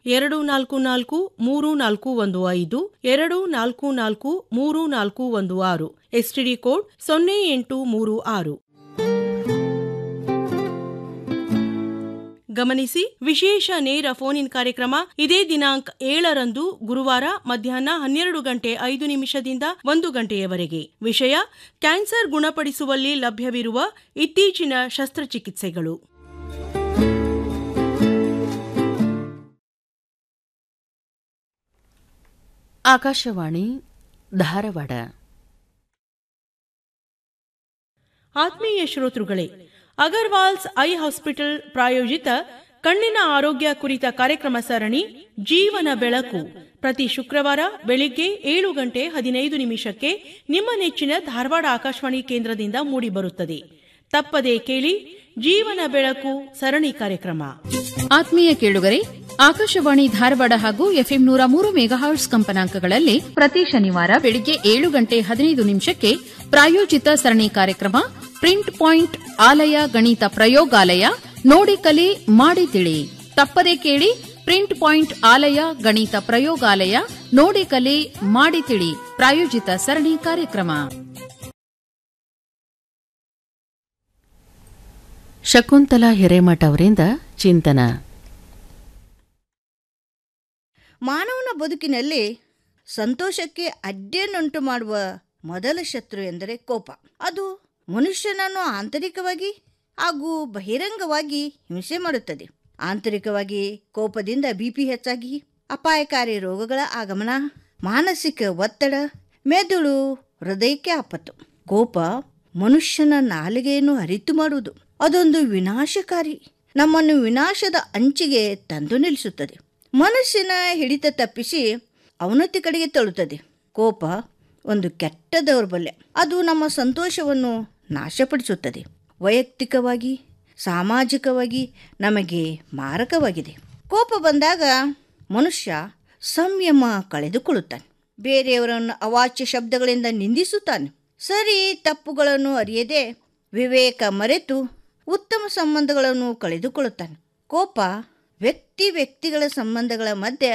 ಎರಡು ನಾಲ್ಕು ನಾಲ್ಕು ಮೂರು ನಾಲ್ಕು ಒಂದು ಐದು ಎರಡು ನಾಲ್ಕು ನಾಲ್ಕು ಮೂರು ನಾಲ್ಕು ಒಂದು ಆರು ಎಸ್ಟಿಡಿ ಕೋಡ್ ಸೊನ್ನೆ ಎಂಟು ಮೂರು ಆರು ಗಮನಿಸಿ ವಿಶೇಷ ನೇರ ಫೋನ್ ಇನ್ ಕಾರ್ಯಕ್ರಮ ಇದೇ ದಿನಾಂಕ ಏಳರಂದು ಗುರುವಾರ ಮಧ್ಯಾಹ್ನ ಹನ್ನೆರಡು ಗಂಟೆ ಐದು ನಿಮಿಷದಿಂದ ಒಂದು ಗಂಟೆಯವರೆಗೆ ವಿಷಯ ಕ್ಯಾನ್ಸರ್ ಗುಣಪಡಿಸುವಲ್ಲಿ ಲಭ್ಯವಿರುವ ಇತ್ತೀಚಿನ ಶಸ್ತ್ರಚಿಕಿತ್ಸೆಗಳು ಆಕಾಶವಾಣಿ ಧಾರವಾಡ ಆತ್ಮೀಯ ಶ್ರೋತೃಗಳೇ ಅಗರ್ವಾಲ್ಸ್ ಐ ಹಾಸ್ಪಿಟಲ್ ಪ್ರಾಯೋಜಿತ ಕಣ್ಣಿನ ಆರೋಗ್ಯ ಕುರಿತ ಕಾರ್ಯಕ್ರಮ ಸರಣಿ ಜೀವನ ಬೆಳಕು ಪ್ರತಿ ಶುಕ್ರವಾರ ಬೆಳಿಗ್ಗೆ ಏಳು ಗಂಟೆ ಹದಿನೈದು ನಿಮಿಷಕ್ಕೆ ನಿಮ್ಮ ನೆಚ್ಚಿನ ಧಾರವಾಡ ಆಕಾಶವಾಣಿ ಕೇಂದ್ರದಿಂದ ಮೂಡಿಬರುತ್ತದೆ ತಪ್ಪದೇ ಕೇಳಿ ಜೀವನ ಬೆಳಕು ಸರಣಿ ಕಾರ್ಯಕ್ರಮ ಆತ್ಮೀಯ ಕೇಳುಗರೆ ಆಕಾಶವಾಣಿ ಧಾರವಾಡ ಹಾಗೂ ಎಫ್ಎಂ ನೂರ ಮೂರು ಮೆಗಾಹರ್ಟ್ಸ್ ಕಂಪನಾಂಕಗಳಲ್ಲಿ ಪ್ರತಿ ಶನಿವಾರ ಬೆಳಿಗ್ಗೆ ಏಳು ಗಂಟೆ ಹದಿನೈದು ನಿಮಿಷಕ್ಕೆ ಪ್ರಾಯೋಜಿತ ಸರಣಿ ಕಾರ್ಯಕ್ರಮ ಪ್ರಿಂಟ್ ಪಾಯಿಂಟ್ ಆಲಯ ಗಣಿತ ಪ್ರಯೋಗಾಲಯ ನೋಡಿ ಕಲಿ ಮಾಡಿ ತಿಳಿ ತಪ್ಪದೆ ಕೇಳಿ ಪ್ರಿಂಟ್ ಪಾಯಿಂಟ್ ಆಲಯ ಗಣಿತ ಪ್ರಯೋಗಾಲಯ ನೋಡಿ ಕಲಿ ಮಾಡಿ ತಿಳಿ ಪ್ರಾಯೋಜಿತ ಸರಣಿ ಕಾರ್ಯಕ್ರಮ ಶಕುಂತಲಾ ಹಿರೇಮಠ ಅವರಿಂದ ಚಿಂತನ ಮಾನವನ ಬದುಕಿನಲ್ಲಿ ಸಂತೋಷಕ್ಕೆ ಅಡ್ಡಿಯನ್ನುಂಟು ಮಾಡುವ ಮೊದಲ ಶತ್ರು ಎಂದರೆ ಕೋಪ ಅದು ಮನುಷ್ಯನನ್ನು ಆಂತರಿಕವಾಗಿ ಹಾಗೂ ಬಹಿರಂಗವಾಗಿ ಹಿಂಸೆ ಮಾಡುತ್ತದೆ ಆಂತರಿಕವಾಗಿ ಕೋಪದಿಂದ ಬಿಪಿ ಹೆಚ್ಚಾಗಿ ಅಪಾಯಕಾರಿ ರೋಗಗಳ ಆಗಮನ ಮಾನಸಿಕ ಒತ್ತಡ ಮೆದುಳು ಹೃದಯಕ್ಕೆ ಆಪತ್ತು ಕೋಪ ಮನುಷ್ಯನ ನಾಲಿಗೆಯನ್ನು ಹರಿತು ಮಾಡುವುದು ಅದೊಂದು ವಿನಾಶಕಾರಿ ನಮ್ಮನ್ನು ವಿನಾಶದ ಅಂಚಿಗೆ ತಂದು ನಿಲ್ಲಿಸುತ್ತದೆ ಮನಸ್ಸಿನ ಹಿಡಿತ ತಪ್ಪಿಸಿ ಅವನತಿ ಕಡೆಗೆ ತಳ್ಳುತ್ತದೆ ಕೋಪ ಒಂದು ಕೆಟ್ಟ ದೌರ್ಬಲ್ಯ ಅದು ನಮ್ಮ ಸಂತೋಷವನ್ನು ನಾಶಪಡಿಸುತ್ತದೆ ವೈಯಕ್ತಿಕವಾಗಿ ಸಾಮಾಜಿಕವಾಗಿ ನಮಗೆ ಮಾರಕವಾಗಿದೆ ಕೋಪ ಬಂದಾಗ ಮನುಷ್ಯ ಸಂಯಮ ಕಳೆದುಕೊಳ್ಳುತ್ತಾನೆ ಬೇರೆಯವರನ್ನು ಅವಾಚ್ಯ ಶಬ್ದಗಳಿಂದ ನಿಂದಿಸುತ್ತಾನೆ ಸರಿ ತಪ್ಪುಗಳನ್ನು ಅರಿಯದೆ ವಿವೇಕ ಮರೆತು ಉತ್ತಮ ಸಂಬಂಧಗಳನ್ನು ಕಳೆದುಕೊಳ್ಳುತ್ತಾನೆ ಕೋಪ ವ್ಯಕ್ತಿ ವ್ಯಕ್ತಿಗಳ ಸಂಬಂಧಗಳ ಮಧ್ಯೆ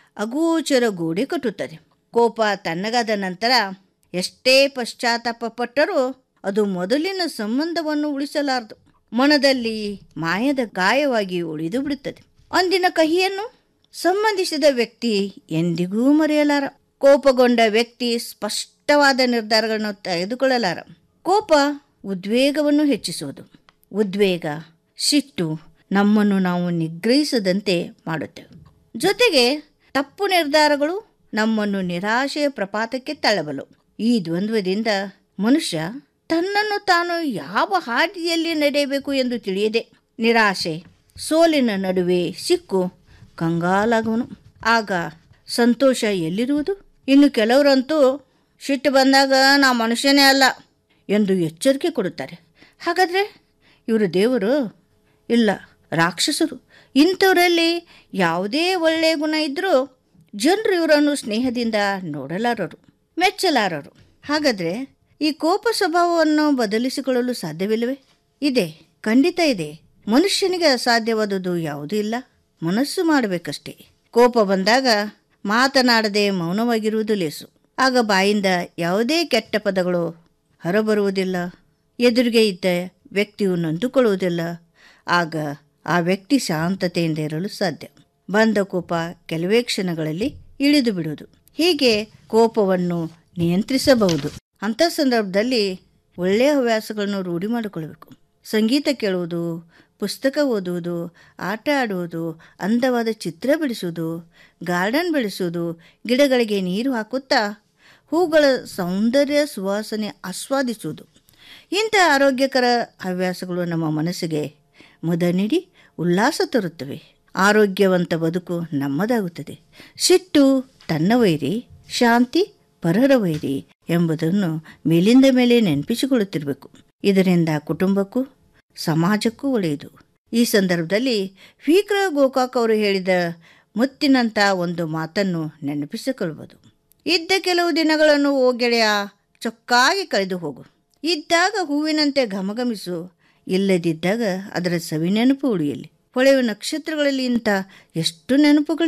ಅಗೋಚರ ಗೋಡೆ ಕಟ್ಟುತ್ತದೆ ಕೋಪ ತಣ್ಣಗಾದ ನಂತರ ಎಷ್ಟೇ ಪಶ್ಚಾತ್ತಾಪ ಪಟ್ಟರೂ ಅದು ಮೊದಲಿನ ಸಂಬಂಧವನ್ನು ಉಳಿಸಲಾರದು ಮನದಲ್ಲಿ ಮಾಯದ ಗಾಯವಾಗಿ ಉಳಿದು ಬಿಡುತ್ತದೆ ಅಂದಿನ ಕಹಿಯನ್ನು ಸಂಬಂಧಿಸಿದ ವ್ಯಕ್ತಿ ಎಂದಿಗೂ ಮರೆಯಲಾರ ಕೋಪಗೊಂಡ ವ್ಯಕ್ತಿ ಸ್ಪಷ್ಟವಾದ ನಿರ್ಧಾರಗಳನ್ನು ತೆಗೆದುಕೊಳ್ಳಲಾರ ಕೋಪ ಉದ್ವೇಗವನ್ನು ಹೆಚ್ಚಿಸುವುದು ಉದ್ವೇಗ ಸಿಟ್ಟು ನಮ್ಮನ್ನು ನಾವು ನಿಗ್ರಹಿಸದಂತೆ ಮಾಡುತ್ತೇವೆ ಜೊತೆಗೆ ತಪ್ಪು ನಿರ್ಧಾರಗಳು ನಮ್ಮನ್ನು ನಿರಾಶೆಯ ಪ್ರಪಾತಕ್ಕೆ ತಳ್ಳಬಲ್ಲವು ಈ ದ್ವಂದ್ವದಿಂದ ಮನುಷ್ಯ ತನ್ನನ್ನು ತಾನು ಯಾವ ಹಾದಿಯಲ್ಲಿ ನಡೆಯಬೇಕು ಎಂದು ತಿಳಿಯದೆ ನಿರಾಶೆ ಸೋಲಿನ ನಡುವೆ ಸಿಕ್ಕು ಕಂಗಾಲಾಗುವನು ಆಗ ಸಂತೋಷ ಎಲ್ಲಿರುವುದು ಇನ್ನು ಕೆಲವರಂತೂ ಸಿಟ್ಟು ಬಂದಾಗ ನಾ ಮನುಷ್ಯನೇ ಅಲ್ಲ ಎಂದು ಎಚ್ಚರಿಕೆ ಕೊಡುತ್ತಾರೆ ಹಾಗಾದರೆ ಇವರು ದೇವರು ಇಲ್ಲ ರಾಕ್ಷಸರು ಇಂಥವರಲ್ಲಿ ಯಾವುದೇ ಒಳ್ಳೆಯ ಗುಣ ಇದ್ದರೂ ಜನರು ಇವರನ್ನು ಸ್ನೇಹದಿಂದ ನೋಡಲಾರರು ಮೆಚ್ಚಲಾರರು ಹಾಗಾದರೆ ಈ ಕೋಪ ಸ್ವಭಾವವನ್ನು ಬದಲಿಸಿಕೊಳ್ಳಲು ಸಾಧ್ಯವಿಲ್ಲವೇ ಇದೆ ಖಂಡಿತ ಇದೆ ಮನುಷ್ಯನಿಗೆ ಅಸಾಧ್ಯವಾದುದು ಯಾವುದೂ ಇಲ್ಲ ಮನಸ್ಸು ಮಾಡಬೇಕಷ್ಟೇ ಕೋಪ ಬಂದಾಗ ಮಾತನಾಡದೆ ಮೌನವಾಗಿರುವುದು ಲೇಸು ಆಗ ಬಾಯಿಂದ ಯಾವುದೇ ಕೆಟ್ಟ ಪದಗಳು ಹೊರಬರುವುದಿಲ್ಲ ಎದುರಿಗೆ ಇದ್ದ ವ್ಯಕ್ತಿಯು ನೊಂದುಕೊಳ್ಳುವುದಿಲ್ಲ ಆಗ ಆ ವ್ಯಕ್ತಿ ಶಾಂತತೆಯಿಂದ ಇರಲು ಸಾಧ್ಯ ಬಂದ ಕೋಪ ಕೆಲವೇ ಕ್ಷಣಗಳಲ್ಲಿ ಇಳಿದು ಬಿಡುವುದು ಹೀಗೆ ಕೋಪವನ್ನು ನಿಯಂತ್ರಿಸಬಹುದು ಅಂಥ ಸಂದರ್ಭದಲ್ಲಿ ಒಳ್ಳೆಯ ಹವ್ಯಾಸಗಳನ್ನು ರೂಢಿ ಮಾಡಿಕೊಳ್ಳಬೇಕು ಸಂಗೀತ ಕೇಳುವುದು ಪುಸ್ತಕ ಓದುವುದು ಆಟ ಆಡುವುದು ಅಂದವಾದ ಚಿತ್ರ ಬಿಡಿಸುವುದು ಗಾರ್ಡನ್ ಬೆಳೆಸುವುದು ಗಿಡಗಳಿಗೆ ನೀರು ಹಾಕುತ್ತಾ ಹೂಗಳ ಸೌಂದರ್ಯ ಸುವಾಸನೆ ಆಸ್ವಾದಿಸುವುದು ಇಂಥ ಆರೋಗ್ಯಕರ ಹವ್ಯಾಸಗಳು ನಮ್ಮ ಮನಸ್ಸಿಗೆ ಮುದ ನೀಡಿ ಉಲ್ಲಾಸ ತರುತ್ತವೆ ಆರೋಗ್ಯವಂತ ಬದುಕು ನಮ್ಮದಾಗುತ್ತದೆ ಸಿಟ್ಟು ತನ್ನ ವೈರಿ ಶಾಂತಿ ಪರರ ವೈರಿ ಎಂಬುದನ್ನು ಮೇಲಿಂದ ಮೇಲೆ ನೆನಪಿಸಿಕೊಳ್ಳುತ್ತಿರಬೇಕು ಇದರಿಂದ ಕುಟುಂಬಕ್ಕೂ ಸಮಾಜಕ್ಕೂ ಒಳ್ಳೆಯದು ಈ ಸಂದರ್ಭದಲ್ಲಿ ವೀಕ್ರ ಗೋಕಾಕ್ ಅವರು ಹೇಳಿದ ಮುತ್ತಿನಂಥ ಒಂದು ಮಾತನ್ನು ನೆನಪಿಸಿಕೊಳ್ಳಬಹುದು ಇದ್ದ ಕೆಲವು ದಿನಗಳನ್ನು ಓ ಗೆಳೆಯ ಚೊಕ್ಕಾಗಿ ಕಳೆದು ಹೋಗು ಇದ್ದಾಗ ಹೂವಿನಂತೆ ಘಮಘಮಿಸು ಇಲ್ಲದಿದ್ದಾಗ ಅದರ ಸವಿ ನೆನಪು ಉಳಿಯಲಿ ಹೊಳೆಯುವ ನಕ್ಷತ್ರಗಳಲ್ಲಿ ಇಂಥ ಎಷ್ಟು ನೆನಪುಗಳು